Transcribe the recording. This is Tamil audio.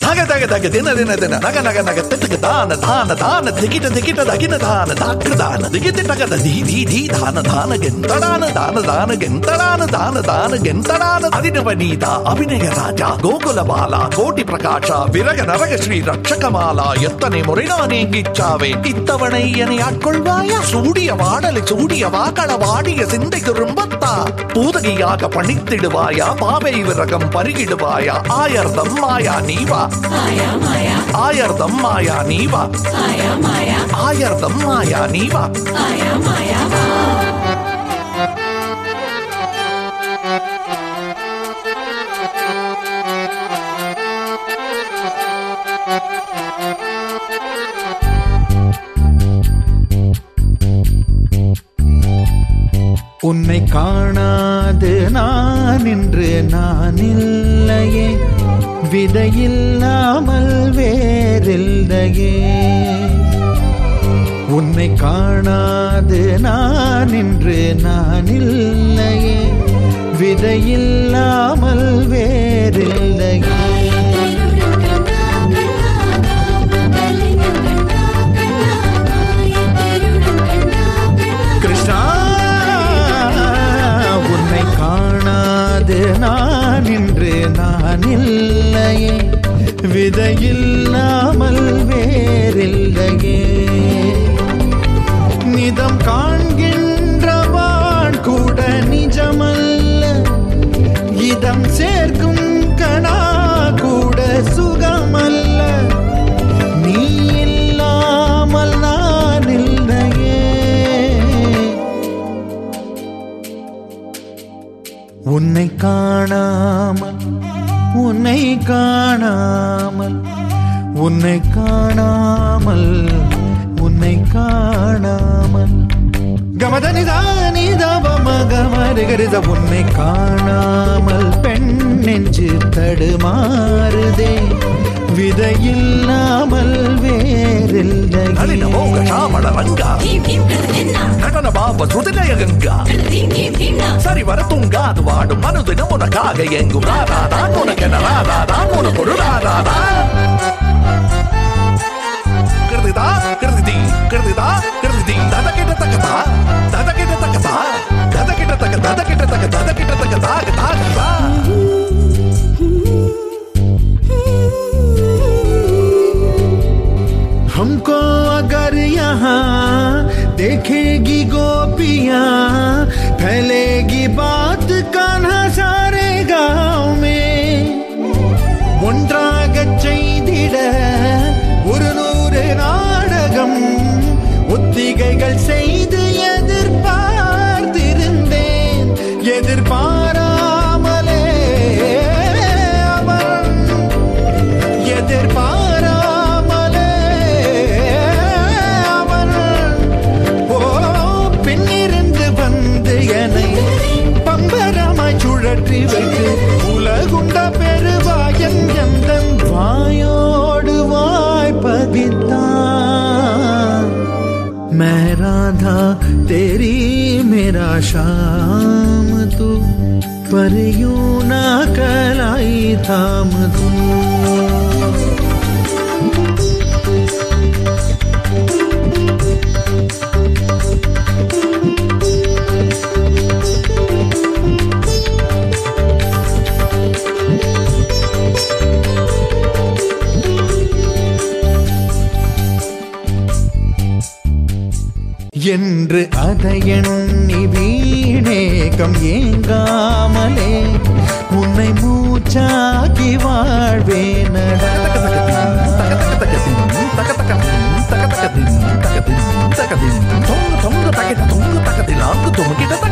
தக தக தக தின தின தின நக நக நக திட்டுக்கு தான தான தான திகிட்ட திகிட்ட தகின தான தாக்கு தான திகிட்டு டகத தி தி தி தான தான கெந்தடான தான தான கெந்தடான தான தான கெந்தடான அதினவ நீதா அபிநய ராஜா கோகுல பாலா கோட்டி பிரகாஷா விரக நரக ஸ்ரீ ரட்சகமாலா எத்தனை முறை நான் எங்கிச்சாவே இத்தவணை என்னை ஆட்கொள்வாயா சூடிய வாடலை சூடிய வாக்கள வாடிய சிந்தை திரும்பத்தா பூதகியாக பணித்திடுவாயா பாவை விரகம் பருகிடுவாயா ஆயர்தம் மாயா நீவா மாயா மாயா ஆயர்தம் மாயா நீவா மாயா மாயா ஆயர்தம் மாயா நீவா மாயா மாயா வா உன்னை காணாது நான் இன்று நான் இல்லையே விதையில்லாமல் வேறில்லையே உன்னை காணாது நான் இன்று நான் இல்லையே விதையில்லாமல் வேறில்லையே கிருஷ்ணா உன்னை காணாது நான் இன்று நான் இல்லையே விதையில்லாமல் வேறில்லையே நிதம் காண்கின்றவான் கூட நிஜமல்ல இதம் சேர்க்கும் கணா கூட சுகமல்ல நீ இல்லாமல் நான் இல்லையே உன்னை காணாமல் உன்னை காணாமல் உன்னை காணாமல் உன்னை காணாமல் கமதனிதானிதவமகமருகருத உன்னை காணாமல் பெண் நெஞ்சு தடுமாறுதே விதையில்லாமல் நளின மோக வேறில்லை சாமள ரங்கா தீம் தீம் கருதென்னா நடன பாப சுதிலய கங்கா தீம் தீம் தீம்னா சரி வர தூங்காது வாடும் மனுதினம் உனக்காக எங்கும் ராதாதான் உனக்கென ராதாதான் உனக்கு ஒரு ராதாதான் கிருதிதா கிருதி கிருதிதா கிருதி தத கிட்ட தக்கதா தத கிட்ட தக்கதா தத கிட்ட தக்க தத கிட்ட தக்க தத கிட்ட தக்க தாக தாகதா हमको अगर यहाँ देखेगी गोपियाँ फैलेगी बात कान्हा सारे गाँव में ஒன்றாகச் செய்திட ஒரு நூறு நாடகம் ஒத்திகைகள் செய்து எதிர்பார்த்திருந்தேன் எதிர்பாராமலே அவன் எதிர்பாராமலே அவன் ஓ பின்னிருந்து வந்து என்னை பம்பரமாய் சுழற்றி வைத்து உலகுண்ட பெருவாயன் எந்த வாயோடு வாய் பதித்தான் मैं राधा तेरी मेरा शाम तू पर यूं ना कलाई थाम तू என்று அதை எண்ணி வீணேகம் ஏங்காமலே உன்னை மூச்சாக்கி வாழ்வேனடா தொங்கு தொங்கு தகிட தொங்கு தகதிலாங்கு தொங்கிட